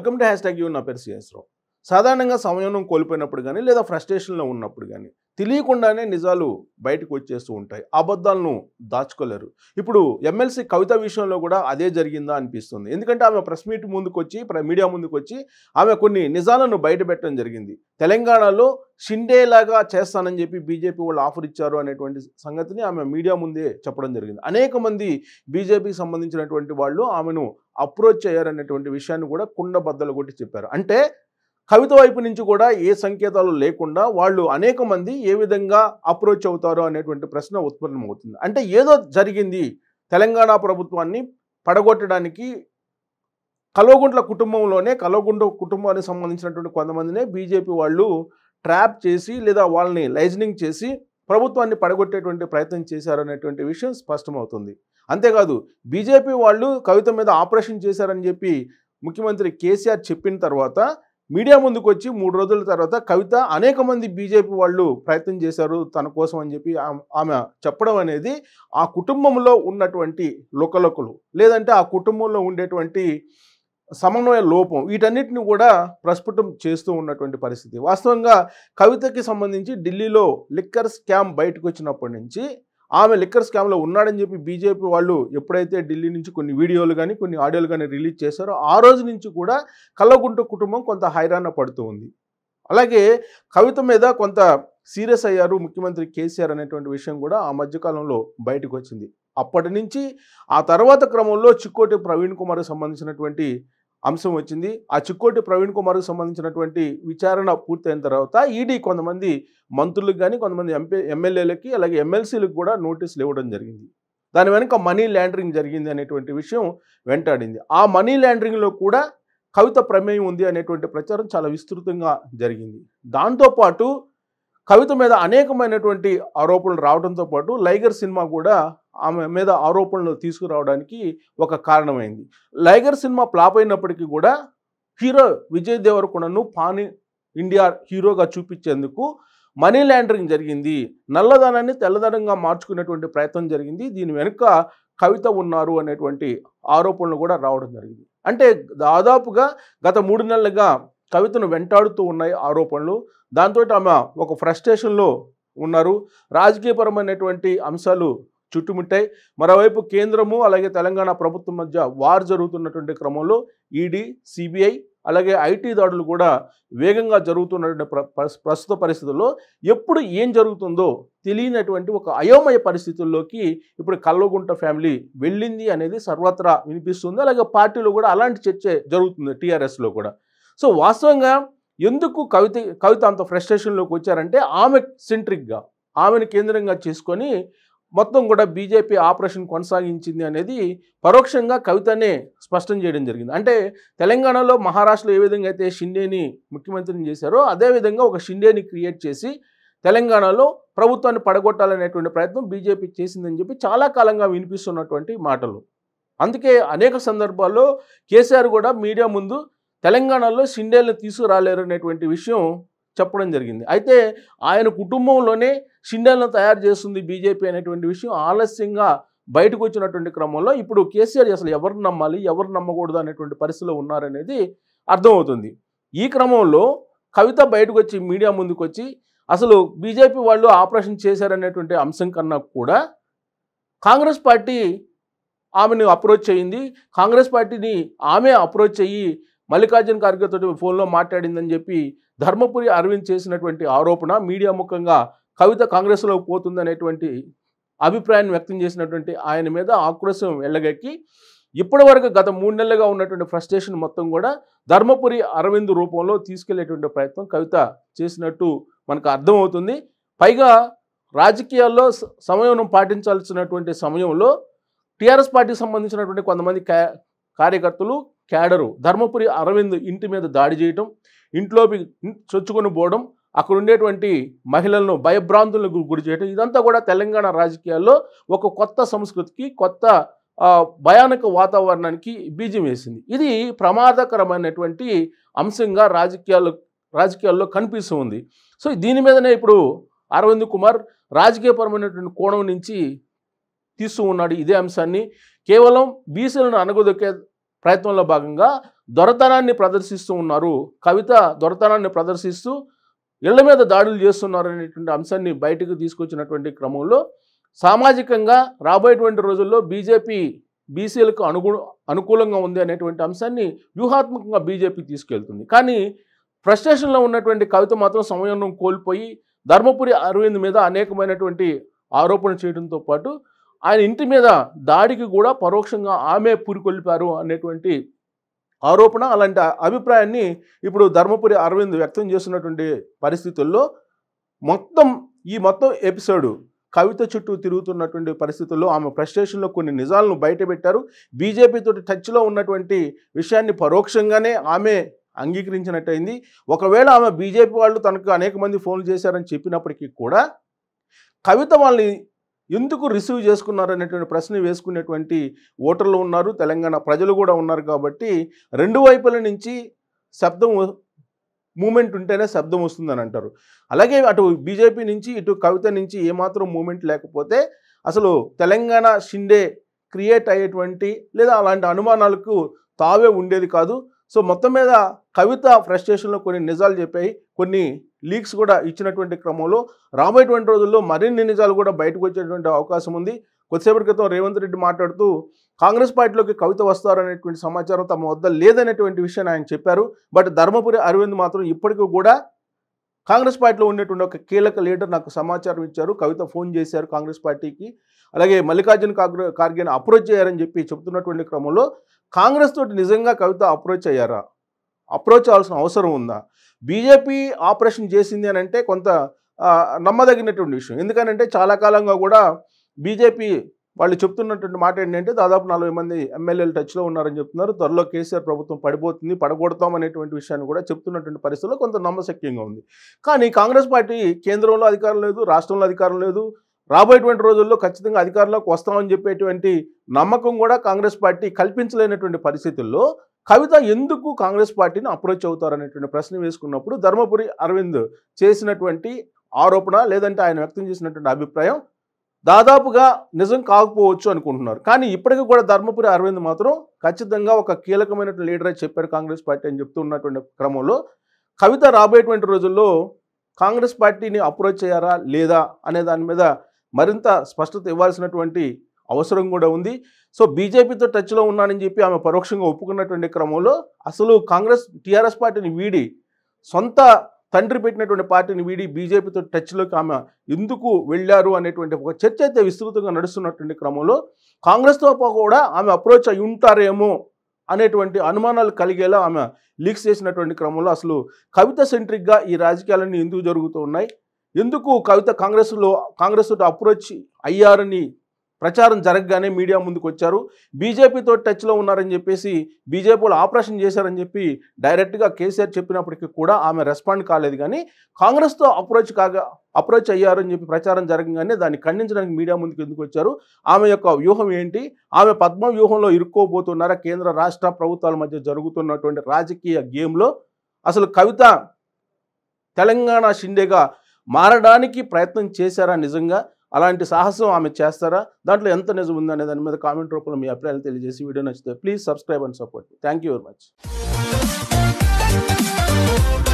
welcome to hashtag you నా పేరు CS రావు సాధారణంగా సమయం కోల్పోయినప్పుడు కానీ లేదా ఫ్రస్ట్రేషన్లో ఉన్నప్పుడు కానీ తెలియకుండానే నిజాలు బయటకు వచ్చేస్తూ ఉంటాయి అబద్ధాలను దాచుకోలేరు ఇప్పుడు ఎమ్మెల్సీ కవిత విషయంలో కూడా అదే జరిగిందా అనిపిస్తుంది ఎందుకంటే ఆమె ప్రెస్ మీట్ ముందుకు వచ్చి ప్ర- మీడియా ముందుకు వచ్చి ఆమె కొన్ని నిజాలను బయట పెట్టడం జరిగింది తెలంగాణలో షిండేలాగా చేస్తానని చెప్పి బీజేపీ వాళ్ళు ఆఫర్ ఇచ్చారు అనేటువంటి సంగతిని ఆమె మీడియా ముందే చెప్పడం జరిగింది అనేక మంది బీజేపీకి సంబంధించినటువంటి వాళ్ళు ఆమెను అప్రోచ్ అయ్యారనేటువంటి విషయాన్ని కూడా కుండ బద్దలు కొట్టి చెప్పారు అంటే కవిత వైపు నుంచి కూడా ఏ సంకేతాలు లేకుండా వాళ్ళు అనేక మంది ఏ విధంగా అప్రోచ్ అవుతారో అనేటువంటి ప్రశ్న ఉత్పన్నమవుతుంది అంటే ఏదో జరిగింది తెలంగాణ ప్రభుత్వాన్ని పడగొట్టడానికి కల్వగుంట్ల కుటుంబంలోనే కల్వగుంట్ల కుటుంబానికి సంబంధించినటువంటి కొంతమందినే బీజేపీ వాళ్ళు ట్రాప్ చేసి లేదా వాళ్ళని లైజనింగ్ చేసి ప్రభుత్వాన్ని పడగొట్టేటువంటి ప్రయత్నం చేశారనేటువంటి విషయం స్పష్టమవుతుంది అంతేకాదు బీజేపీ వాళ్ళు కవిత మీద ఆపరేషన్ చేశారని చెప్పి ముఖ్యమంత్రి కేసీఆర్ చెప్పిన తర్వాత మీడియా ముందుకు వచ్చి మూడు రోజుల తర్వాత కవిత అనేక మంది బీజేపీ వాళ్ళు ప్రయత్నం చేశారు తన కోసం అని చెప్పి ఆమె- ఆమె చెప్పడం అనేది ఆ కుటుంబంలో ఉన్నటువంటి లుకలుకలు లేదంటే ఆ కుటుంబంలో ఉండేటువంటి సమన్వయ లోపం వీటన్నిటిని కూడా ప్రస్ఫుటం చేస్తూ ఉన్నటువంటి పరిస్థితి వాస్తవంగా కవితకి సంబంధించి ఢిల్లీలో లిక్కర్ స్కామ్ బయటకు వచ్చినప్పటి నుంచి ఆమె లిక్కర్ స్కామ్లో ఉన్నాడని చెప్పి బీజేపీ వాళ్ళు ఎప్పుడైతే ఢిల్లీ నుంచి కొన్ని వీడియోలు కానీ కొన్ని ఆడియోలు కానీ రిలీజ్ చేశారో ఆ రోజు నుంచి కూడా కల్లగుంట కుటుంబం కొంత హైరాణ పడుతూ ఉంది అలాగే కవిత మీద కొంత సీరియస్ అయ్యారు ముఖ్యమంత్రి కేసీఆర్ అనేటువంటి విషయం కూడా ఆ మధ్యకాలంలో బయటకు వచ్చింది అప్పటి నుంచి ఆ తర్వాత క్రమంలో చిక్కోటి ప్రవీణ్ కుమార్కి సంబంధించినటువంటి అంశం వచ్చింది ఆ చిక్కోటి ప్రవీణ్ కుమార్కి సంబంధించినటువంటి విచారణ పూర్తయిన తర్వాత ఈడీ కొంతమంది మంత్రులకు కానీ కొంతమంది ఎంపీ ఎమ్మెల్యేలకి అలాగే ఎమ్మెల్సీలకు కూడా నోటీసులు ఇవ్వడం జరిగింది దాని వెనుక మనీ ల్యాండరింగ్ జరిగింది అనేటువంటి విషయం వెంటాడింది ఆ మనీ ల్యాండరింగ్లో కూడా కవిత ప్రమేయం ఉంది అనేటువంటి ప్రచారం చాలా విస్తృతంగా జరిగింది దాంతోపాటు కవిత మీద అనేకమైనటువంటి ఆరోపణలు రావడంతో పాటు లైగర్ సినిమా కూడా ఆమె మీద ఆరోపణలు తీసుకురావడానికి ఒక కారణమైంది లైగర్ సినిమా ఫ్లాప్ అయినప్పటికీ కూడా హీరో విజయ్ దేవరకొండను పాని ఇండియా హీరోగా చూపించేందుకు మనీ లాండరింగ్ జరిగింది నల్లధనాన్ని తెల్లధనంగా మార్చుకునేటువంటి ప్రయత్నం జరిగింది దీని వెనుక కవిత ఉన్నారు అనేటువంటి ఆరోపణలు కూడా రావడం జరిగింది అంటే దాదాపుగా గత మూడు నెలలుగా కవితను వెంటాడుతూ ఉన్నాయి ఆరోపణలు దాంతో ఆమె ఒక ఫ్రస్ట్రేషన్లో ఉన్నారు రాజకీయపరమైనటువంటి అంశాలు చుట్టుముట్టాయి మరోవైపు కేంద్రము అలాగే తెలంగాణ ప్రభుత్వం మధ్య వార్ జరుగుతున్నటువంటి క్రమంలో ఈడీ సిబిఐ అలాగే ఐటీ దాడులు కూడా వేగంగా జరుగుతున్నటువంటి ప్ర- ప్రస్- ప్రస్తుత పరిస్థితుల్లో ఎప్పుడు ఏం జరుగుతుందో తెలియనటువంటి ఒక అయోమయ పరిస్థితుల్లోకి ఇప్పుడు కల్వగుంట ఫ్యామిలీ వెళ్ళింది అనేది సర్వత్రా వినిపిస్తుంది అలాగే పార్టీలో కూడా అలాంటి చర్చ జరుగుతుంది టీఆర్ఎస్లో కూడా సో వాస్తవంగా ఎందుకు కవిత కవిత అంత ఫ్రస్ట్రేషన్లోకి వచ్చారంటే ఆమె సెంట్రిక్గా ఆమెను కేంద్రంగా చేసుకొని మొత్తం కూడా బీజేపీ ఆపరేషన్ కొనసాగించింది అనేది పరోక్షంగా కవితనే స్పష్టం చేయడం జరిగింది అంటే తెలంగాణలో మహారాష్ట్రలో ఏ విధంగా అయితే షిండేని ముఖ్యమంత్రిని చేశారో అదేవిధంగా ఒక షిండేని క్రియేట్ చేసి తెలంగాణలో ప్రభుత్వాన్ని పడగొట్టాలనేటువంటి ప్రయత్నం బీజేపీ చేసిందని చెప్పి చాలా కాలంగా వినిపిస్తున్నటువంటి మాటలు అందుకే అనేక సందర్భాల్లో కేసీఆర్ కూడా మీడియా ముందు తెలంగాణలో షిండేలను తీసుకురాలేరు అనేటువంటి విషయం చెప్పడం జరిగింది అయితే ఆయన కుటుంబంలోనే షిండేలను తయారు చేస్తుంది బీజేపీ అనేటువంటి విషయం ఆలస్యంగా బయటకు వచ్చినటువంటి క్రమంలో ఇప్పుడు కేసీఆర్ అసలు ఎవరు నమ్మాలి ఎవరు నమ్మకూడదు అనేటువంటి పరిస్థితిలో ఉన్నారనేది అర్థమవుతుంది ఈ క్రమంలో కవిత బయటకు వచ్చి మీడియా ముందుకు వచ్చి అసలు బీజేపీ వాళ్ళు ఆపరేషన్ చేశారనేటువంటి అంశం కన్నా కూడా కాంగ్రెస్ పార్టీ ఆమెను అప్రోచ్ అయ్యింది కాంగ్రెస్ పార్టీని ఆమె అప్రోచ్ అయ్యి మల్లికార్జున ఖార్గే తోటి ఫోన్లో మాట్లాడిందని చెప్పి ధర్మపురి అరవింద్ చేసినటువంటి ఆరోపణ మీడియా ముఖంగా కవిత కాంగ్రెస్లో పోతుందనేటువంటి అభిప్రాయాన్ని వ్యక్తం చేసినటువంటి ఆయన మీద ఆక్రోశం వెళ్ళగక్కి ఇప్పటివరకు గత మూడు నెలలుగా ఉన్నటువంటి ఫ్రస్ట్రేషన్ మొత్తం కూడా ధర్మపురి అరవింద్ రూపంలో తీసుకెళ్లేటువంటి ప్రయత్నం కవిత చేసినట్టు మనకు అర్థమవుతుంది పైగా రాజకీయాల్లో స- సమయం పాటించాల్సినటువంటి సమయంలో టీఆర్ఎస్ పార్టీకి సంబంధించినటువంటి కొంతమంది కా కార్యకర్తలు క్యాడరు ధర్మపురి అరవింద్ ఇంటి మీద దాడి చేయటం ఇంట్లోకి ఇన్- చొచ్చుకొని పోవడం అక్కడ ఉండేటువంటి మహిళలను భయభ్రాంతులకు గురి చేయడం ఇదంతా కూడా తెలంగాణ రాజకీయాల్లో ఒక కొత్త సంస్కృతికి కొత్త ఆ, భయానక వాతావరణానికి బీజం వేసింది ఇది ప్రమాదకరమైనటువంటి అంశంగా రాజకీయాల్లో రాజకీయాల్లో కనిపిస్తూ ఉంది సో దీని మీదనే ఇప్పుడు అరవింద్ కుమార్ రాజకీయపరమైనటువంటి కోణం నుంచి తీస్తూ ఉన్నాడు ఇదే అంశాన్ని కేవలం బీసీలను అనగదొక్కే ప్రయత్నంలో భాగంగా దొరతనాన్ని ప్రదర్శిస్తూ ఉన్నారు కవిత దొరతనాన్ని ప్రదర్శిస్తూ ఇళ్ల మీద దాడులు చేస్తున్నారు అనేటువంటి అంశాన్ని బయటకు తీసుకొచ్చినటువంటి క్రమంలో సామాజికంగా రాబోయేటువంటి రోజుల్లో బీజేపీ బీసీలకు అనుగు అనుకూలంగా ఉంది అనేటువంటి అంశాన్ని వ్యూహాత్మకంగా బీజేపీ తీసుకెళ్తుంది కానీ ఫ్రస్ట్రేషన్లో ఉన్నటువంటి కవిత మాత్రం సమయం కోల్పోయి ధర్మపురి అరవింద్ మీద అనేకమైనటువంటి ఆరోపణలు చేయడంతో పాటు ఆయన ఇంటి మీద దాడికి కూడా పరోక్షంగా ఆమె పురికొల్పారు అనేటువంటి ఆరోపణ అలాంటి అభిప్రాయాన్ని ఇప్పుడు ధర్మపురి అరవింద్ వ్యక్తం చేస్తున్నటువంటి పరిస్థితుల్లో మొత్తం ఈ మొత్తం ఎపిసోడ్ కవిత చుట్టూ తిరుగుతున్నటువంటి పరిస్థితుల్లో ఆమె ఫ్రస్ట్రేషన్లో కొన్ని నిజాలను బయటపెట్టారు బీజేపీతో టచ్లో ఉన్నటువంటి విషయాన్ని పరోక్షంగానే ఆమె అంగీకరించినట్టయింది ఒకవేళ ఆమె బీజేపీ వాళ్ళు తనకు అనేక మంది ఫోన్లు చేశారని చెప్పినప్పటికీ కూడా కవిత వాళ్ళని ఎందుకు రిసీవ్ చేసుకున్నారు అనేటువంటి ప్రశ్న వేసుకునేటువంటి ఓటర్లు ఉన్నారు తెలంగాణ ప్రజలు కూడా ఉన్నారు కాబట్టి రెండు వైపుల నుంచి శబ్దం మూమెంట్ ఉంటేనే శబ్దం వస్తుందని అంటారు అలాగే అటు బీజేపీ నుంచి ఇటు కవిత నుంచి ఏమాత్రం మూమెంట్ లేకపోతే అసలు తెలంగాణ షిండే క్రియేట్ అయ్యేటువంటి లేదా అలాంటి అనుమానాలకు తావే ఉండేది కాదు సో మొత్తం మీద కవిత ఫ్రస్ట్రేషన్లో కొన్ని నిజాలు చెప్పాయి కొన్ని లీక్స్ కూడా ఇచ్చినటువంటి క్రమంలో రాబోయేటువంటి రోజుల్లో మరిన్ని నిజాలు కూడా బయటకు వచ్చేటువంటి అవకాశం ఉంది కొద్దిసేపటి క్రితం రేవంత్ రెడ్డి మాట్లాడుతూ కాంగ్రెస్ పార్టీలోకి కవిత వస్తారనేటువంటి సమాచారం తమ వద్ద లేదనేటువంటి విషయాన్ని ఆయన చెప్పారు బట్ ధర్మపురి అరవింద్ మాత్రం ఇప్పటికీ కూడా కాంగ్రెస్ పార్టీలో ఉండేటువంటి ఒక కీలక లీడర్ నాకు సమాచారం ఇచ్చారు కవిత ఫోన్ చేశారు కాంగ్రెస్ పార్టీకి అలాగే మల్లికార్జున ఖార్గే ఖార్గేని అప్రోచ్ చేయారని చెప్పి చెబుతున్నటువంటి క్రమంలో కాంగ్రెస్ తోటి నిజంగా కవిత అప్రోచ్ అయ్యారా అప్రోచ్ అవ్వాల్సిన అవసరం ఉందా బీజేపీ ఆపరేషన్ చేసింది అని అంటే కొంత ఆ, నమ్మదగినటువంటి విషయం ఎందుకనంటే చాలా కాలంగా కూడా బీజేపీ వాళ్ళు చెప్తున్నటువంటి మాట ఏంటంటే దాదాపు నలభై మంది ఎమ్మెల్యేలు టచ్లో ఉన్నారని చెప్తున్నారు త్వరలో కేసీఆర్ ప్రభుత్వం పడిపోతుంది పడగొడతాం అనేటువంటి విషయాన్ని కూడా చెప్తున్నటువంటి పరిస్థితుల్లో కొంత నమ్మశక్యంగా ఉంది కానీ కాంగ్రెస్ పార్టీ కేంద్రంలో అధికారం లేదు రాష్ట్రంలో అధికారం లేదు రాబోయేటువంటి రోజుల్లో ఖచ్చితంగా అధికారంలోకి వస్తామని చెప్పేటువంటి నమ్మకం కూడా కాంగ్రెస్ పార్టీ కల్పించలేనటువంటి పరిస్థితుల్లో కవిత ఎందుకు కాంగ్రెస్ పార్టీని అప్రోచ్ అవుతారనేటువంటి ప్రశ్న వేసుకున్నప్పుడు ధర్మపురి అరవింద్ చేసినటువంటి ఆరోపణ లేదంటే ఆయన వ్యక్తం చేసినటువంటి అభిప్రాయం దాదాపుగా నిజం కాకపోవచ్చు అనుకుంటున్నారు కానీ ఇప్పటికీ కూడా ధర్మపురి అరవింద్ మాత్రం ఖచ్చితంగా ఒక కీలకమైనటువంటి లీడర్ అని చెప్పారు కాంగ్రెస్ పార్టీ అని చెప్తున్నటువంటి క్రమంలో కవిత రాబోయేటువంటి రోజుల్లో కాంగ్రెస్ పార్టీని అప్రోచ్ చేయారా లేదా అనే దాని మీద మరింత స్పష్టత ఇవ్వాల్సినటువంటి అవసరం కూడా ఉంది సో బీజేపీతో టచ్లో ఉన్నానని చెప్పి ఆమె పరోక్షంగా ఒప్పుకున్నటువంటి క్రమంలో అసలు కాంగ్రెస్ టీఆర్ఎస్ పార్టీని వీడి సొంత తండ్రి పెట్టినటువంటి పార్టీని వీడి బీజేపీతో టచ్లోకి ఆమె ఎందుకు వెళ్ళారు అనేటువంటి ఒక చర్చ అయితే విస్తృతంగా నడుస్తున్నటువంటి క్రమంలో కాంగ్రెస్తో కూడా ఆమె అప్రోచ్ అయి ఉంటారేమో అనేటువంటి అనుమానాలు కలిగేలా ఆమె లీక్స్ చేసినటువంటి క్రమంలో అసలు కవిత సెంట్రిక్గా ఈ రాజకీయాలన్నీ ఎందుకు జరుగుతూ ఉన్నాయి ఎందుకు కవిత కాంగ్రెస్లో కాంగ్రెస్ తోటి అప్రోచ్ అయ్యారని ప్రచారం జరగగానే మీడియా ముందుకు వచ్చారు బీజేపీతో టచ్లో ఉన్నారని చెప్పేసి బీజేపీ వాళ్ళు ఆపరేషన్ చేశారని చెప్పి డైరెక్ట్గా కేసీఆర్ చెప్పినప్పటికీ కూడా ఆమె రెస్పాండ్ కాలేదు కానీ కాంగ్రెస్తో అప్రోచ్ కాగా అప్రోచ్ అయ్యారని చెప్పి ప్రచారం జరగగానే దాన్ని ఖండించడానికి మీడియా ముందుకు ఎందుకు వచ్చారు ఆమె యొక్క వ్యూహం ఏంటి ఆమె పద్మ వ్యూహంలో ఇరుక్కోబోతున్నారా కేంద్ర రాష్ట్ర ప్రభుత్వాల మధ్య జరుగుతున్నటువంటి రాజకీయ గేమ్లో అసలు కవిత తెలంగాణ షిండేగా మారడానికి ప్రయత్నం చేశారా నిజంగా అలాంటి సాహసం ఆమె చేస్తారా దాంట్లో ఎంత నిజం ఉందనే దాని మీద కామెంట్ రూపంలో మీ అభిప్రాయాలు తెలియజేసి వీడియో నచ్చితే please subscribe and support thank you very much